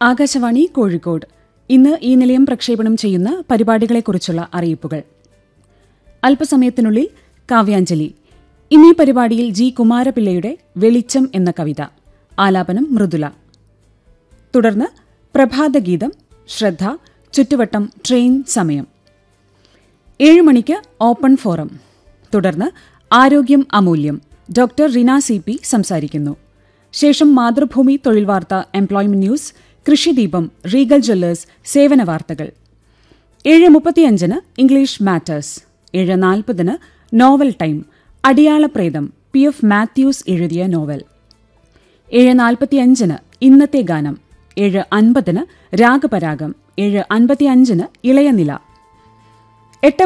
ആകാശവാണി കോഴിക്കോട് ഇന്ന് ഈ നിലയം പ്രക്ഷേപണം ചെയ്യുന്ന പരിപാടികളെക്കുറിച്ചുള്ള അറിയിപ്പുകൾ അല്പസമയത്തിനുള്ളിൽ കാവ്യാഞ്ജലി ഇന്നീ പരിപാടിയിൽ ജി കുമാരപിള്ളയുടെ വെളിച്ചം എന്ന കവിത ആലാപനം മൃദുല തുടർന്ന് പ്രഭാതഗീതം ശ്രദ്ധ ചുറ്റുവട്ടം ട്രെയിൻ സമയം ഏഴ് മണിക്ക് ഓപ്പൺ ഫോറം തുടർന്ന് ആരോഗ്യം അമൂല്യം ഡോക്ടർ റിന സി പി സംസാരിക്കുന്നു ശേഷം മാതൃഭൂമി തൊഴിൽ വാർത്ത employment news Krishideepam Regal jewellers സേവന വാർത്തകൾ ഏഴ് മുപ്പത്തിയഞ്ചിന് ഇംഗ്ലീഷ് മാറ്റേഴ്സ് ഏഴ് നാൽപ്പതിന് നോവൽ ടൈം അടിയാളപ്രേതം പി എഫ് മാത്യൂസ് എഴുതിയ നോവൽ ഏഴ് നാൽപ്പത്തിയഞ്ചിന് ഇന്നത്തെ ഗാനം ഏഴ് അൻപതിന് രാഗപരാഗം ഏഴ് അൻപത്തിയഞ്ചിന് ഇളയനില എട്ട്